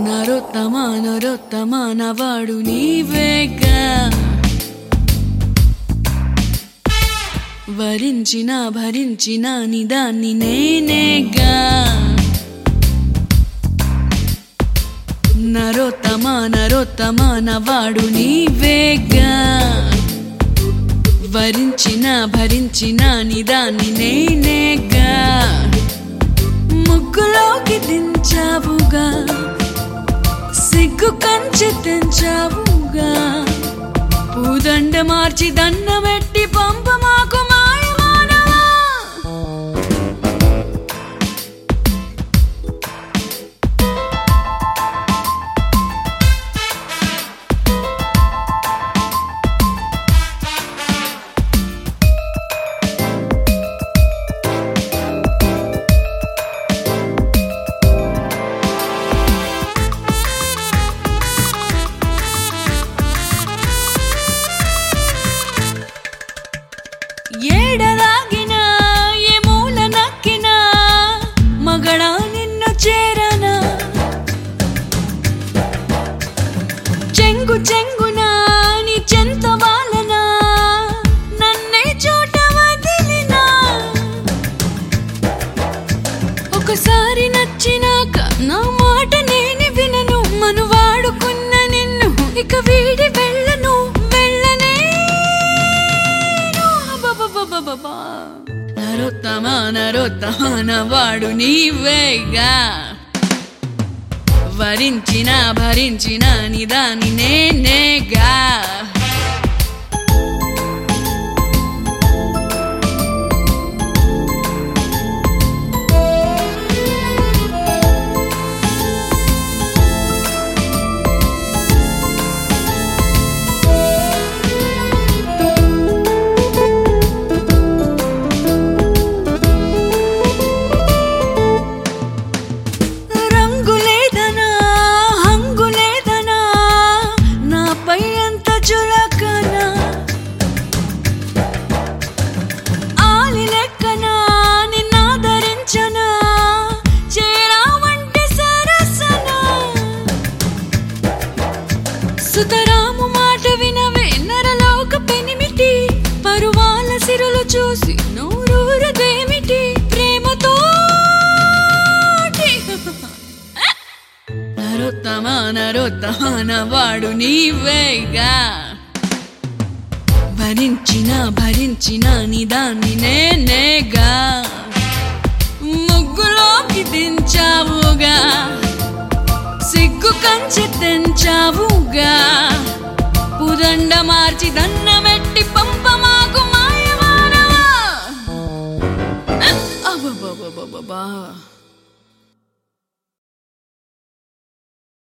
నరోత్తమా నరోత్తమా నవాడు నీవేగా వరించిన భరించిన నిదాన్ని నేనేగా నరోత్తమా నరోత్తమా నవాడు నీవేగా వరించిన భరించిన నిదాన్ని నేనేగా ముగ్గులోకి దించావుగా సిగ్గు కంచె తెంచావుగా పూదండ మార్చి దండమెట్టి పంప మాకు మాయమానవా ఏడలాగినా ఏ మూల నక్కినా మగడా నిన్ను చేరనా చెంగు చెంగునా నీ చెంత వాలనా నన్నే చోట వదిలినా ఒకసారి నచ్చినాక నా మాట నేను వినను మను వాడుకున్న నిన్ను ఇక వీడి వెళ్ళను వెళ్ళనే అబ్బబ్బబ్బబ్బబ్బా. నరోత్తమా నరోత్తమా నవాడు నీవేగా వరించిన భరించిన నిదాని నేనేగా రంగు లేదనా హంగు లేదనా నాపై అంత చులకనా ఆలి లెక్కనా నిన్నాదరించనా చేరావంటే సరసనా సుతరాము మాట వినవే నరలోక పెనిమిటి పరువాల సిరులు చూసి నూరూరదేమిటి ప్రేమతో నరోత్తమా నరోత్తమా నవాడు నీవేగా భరించిన భరించిన నిదాన్ని నేనేగా ముగ్గులోకి దించావుగా సిగ్గు కంచె తెంచావుగా పుదండ మార్చి దండమెట్టి పంప మాకు మాయమానవా అబ్బబ్బబ్బబ్బబ్బా